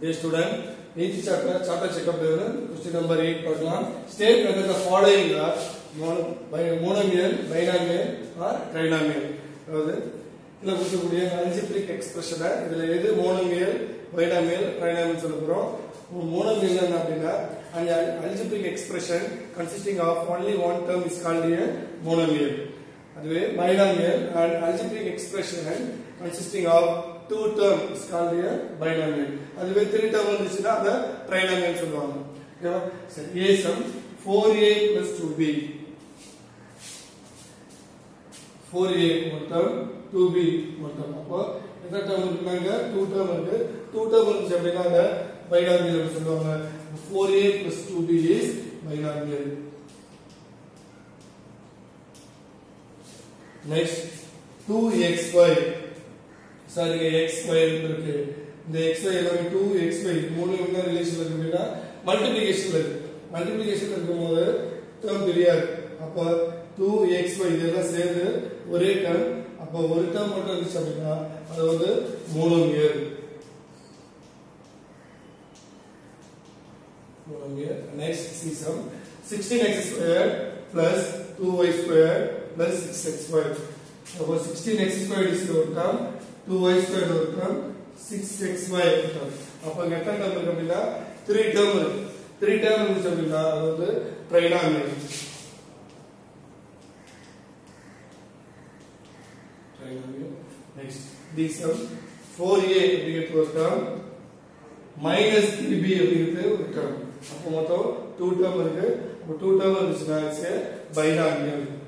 Dear student, each chapter, chapter checkup level, question number 8 பார்க்கலாம். State whether the following are mono- bi- monomial, binomial or trinomial. அதாவது இதுல கொடுக்கக்கூடிய algebraic எக்ஸ்பிரஷனை இதுல எது மோனோமியல் பைனாமியல் ட்ரைனாமியல் சொல்ல போறோம் மோனோமியல் என்ன அப்படின்னா அந்த algebraic expression consisting of only one term is called monomial அதுவே binomial and algebraic expression consisting of two term is called a binomial அதுவே three term வந்துச்சுன்னா அத trinomial சொல்லுவாங்க ஓகேவா சரி a sum 4a plus 2b 4a ஒரு term 2b ஒரு term அப்போ எத்தனை term இருக்குனாங்க 2 term இருக்கு 2 term இருந்துச்சு அப்படின்னா அத binomial னு சொல்லுவாங்க 4a plus 2b is binomial next two x y sorry x y இருக்கு இந்த எக்ஸ் ஒய் எல்லாமே டூ எக்ஸ் ஒய் மூணு என்ன ரிலேஷன் இருக்கு அப்படின்னா மல்டிபிளிகேஷன்ல இருக்கு மல்டிபிளிகேஷன் இருக்கும்போது டேர்ம் தெரியாது அப்போ டூ எக்ஸ் ஒய் இதெல்லாம் சேர்ந்து ஒரே டேர்ம் அப்போ ஒரு டேர்ம் மட்டும் இருந்துச்சு அப்படின்னா அது வந்து monomial monomial next c some 16x squared plus 2y squared plus 6x squared. அப்போ 16x squared is ஒரு term, 2y squared ஒரு term, 6xy ஒரு term. அப்போ இங்க எத்தனை term இருக்கு அப்படின்னா 3 term இருக்கு. 3 term இருந்துச்சு அப்படின்னா அது வந்து trinomial. Trinomial. Next, this sum 4a அப்படிங்கிறது ஒரு term, minus 3b அப்படிங்கிறது ஒரு term. அப்போ மொத்தம் 2 term இருக்கு. அப்போ 2 term இருந்துச்சுன்னா it's a binomial.